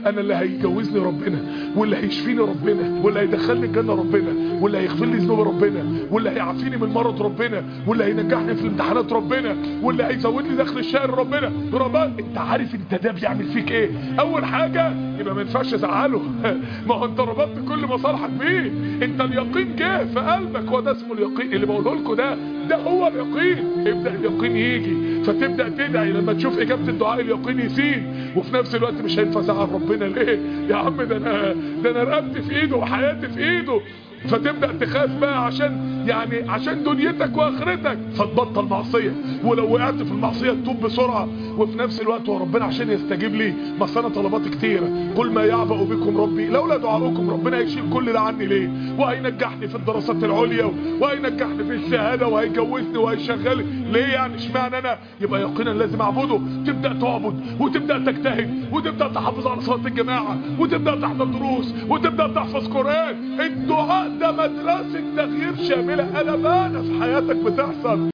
انا اللي هيجوزني ربنا واللي هيشفيني ربنا واللي هيدخلني الجنه ربنا واللي هيغفر لي ذنوب ربنا واللي هيعافيني من مرض ربنا واللي هينجحني في الامتحانات ربنا واللي هيزود لي دخل الشهر ربنا ربنا انت عارف انت ده بيعمل فيك ايه اول حاجه يبقى ما ينفعش ازعله ما هو انت ربطت كل مصالحك بيه انت اليقين جه في قلبك هو ده اسمه اليقين اللي بقوله لكم ده ده هو اليقين ابدا اليقين يجي فتبدا تدعي لما تشوف اجابه الدعاء اليقين يزيد وفي نفس الوقت مش هينفع ازعل ربنا ليه يا عم ده انا ده انا رقبتي في ايده وحياتي في ايده فتبدا تخاف بقى عشان يعني عشان دنيتك واخرتك فتبطل معصيه ولو وقعت في المعصيه تتوب بسرعه وفي نفس الوقت هو ربنا عشان يستجيب لي ما انا طلبات كتيره قل ما يعبأ بكم ربي لولا دعاؤكم ربنا هيشيل كل ده عني ليه وهينجحني في الدراسات العليا وهينجحني في الشهاده وهيجوزني وهيشغلني ليه يعني اشمعنى انا يبقى يقينا لازم اعبده تبدا تعبد وتبدا تجتهد وتبدا تحافظ على صلاه الجماعه وتبدا تحضر دروس وتبدا تحفظ قران الدعاء ده مدرسه تغيير شامله قلبانه في حياتك بتحصل